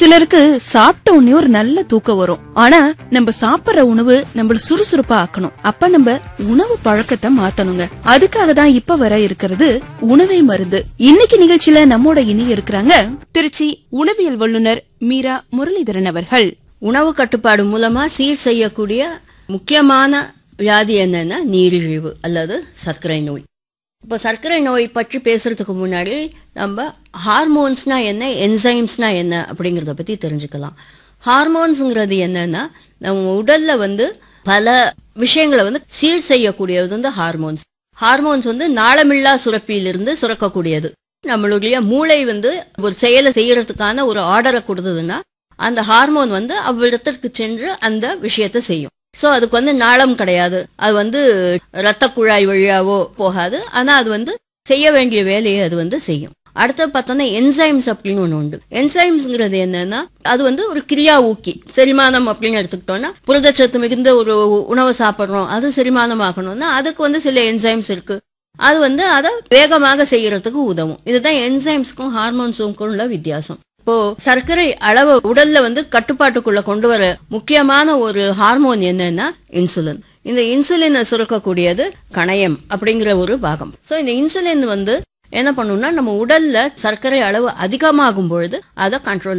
சிலருக்கு சாப்பிட்ட உடனே ஒரு நல்ல தூக்கம் வரும் ஆனா நம்ம சாப்பிடுற உணவு நம்மள சுறுசுறுப்பா ஆக்கணும் அப்ப நம்ம உணவு பழக்கத்தை மாத்தணுங்க அதுக்காக தான் இப்ப வர இருக்கிறது உணவே மருந்து இன்னைக்கு நிகழ்ச்சியில நம்மோட இனி இருக்கிறாங்க திருச்சி உணவியல் வல்லுனர் மீரா முரளிதரன் அவர்கள் உணவு கட்டுப்பாடு மூலமா சீர் செய்யக்கூடிய முக்கியமான வியாதி என்னன்னா நீரிழிவு அல்லது சர்க்கரை நோய் இப்போ சர்க்கரை நோய் பற்றி பேசுறதுக்கு முன்னாடி நம்ம ஹார்மோன்ஸ்னா என்ன என்சைம்ஸ்னா என்ன அப்படிங்கிறத பத்தி தெரிஞ்சுக்கலாம் ஹார்மோன்ஸுங்கிறது என்னன்னா நம்ம உடல்ல வந்து பல விஷயங்களை வந்து சீர் செய்யக்கூடியது வந்து ஹார்மோன்ஸ் ஹார்மோன்ஸ் வந்து நாளமில்லா சுரப்பியிலிருந்து சுரக்கக்கூடியது நம்மளுடைய மூளை வந்து ஒரு செயலை செய்யறதுக்கான ஒரு ஆர்டரை கொடுத்ததுன்னா அந்த ஹார்மோன் வந்து அவ்விடத்திற்கு சென்று அந்த விஷயத்தை செய்யும் சோ அதுக்கு வந்து நாளம் கிடையாது அது வந்து ரத்த குழாய் வழியாவோ போகாது ஆனா அது வந்து செய்ய வேண்டிய வேலையை அது வந்து செய்யும் அடுத்து பார்த்தோம்னா என்சைம்ஸ் அப்படின்னு ஒண்ணு உண்டு என்சைம்ஸ்ங்கிறது என்னன்னா அது வந்து ஒரு கிரியா ஊக்கி செரிமானம் அப்படின்னு எடுத்துக்கிட்டோம்னா புரதச்சத்து மிகுந்த ஒரு உணவை சாப்பிடுறோம் அது செரிமானம் ஆகணும்னா அதுக்கு வந்து சில என்சைம்ஸ் இருக்கு அது வந்து அதை வேகமாக செய்யறதுக்கு உதவும் இதுதான் என்சைம்ஸ்க்கும் ஹார்மோன்ஸுக்கும் உள்ள வித்தியாசம் இப்போ சர்க்கரை அளவு உடல்ல வந்து கட்டுப்பாட்டுக்குள்ள கொண்டு வர முக்கியமான ஒரு ஹார்மோன் என்னன்னா இன்சுலின் இந்த இன்சுலினை சுரக்கக்கூடியது கணையம் அப்படிங்கிற ஒரு பாகம் சோ இந்த இன்சுலின் வந்து என்ன பண்ணும்னா நம்ம உடல்ல சர்க்கரை அளவு அதிகமாகும் பொழுது அதை கண்ட்ரோல்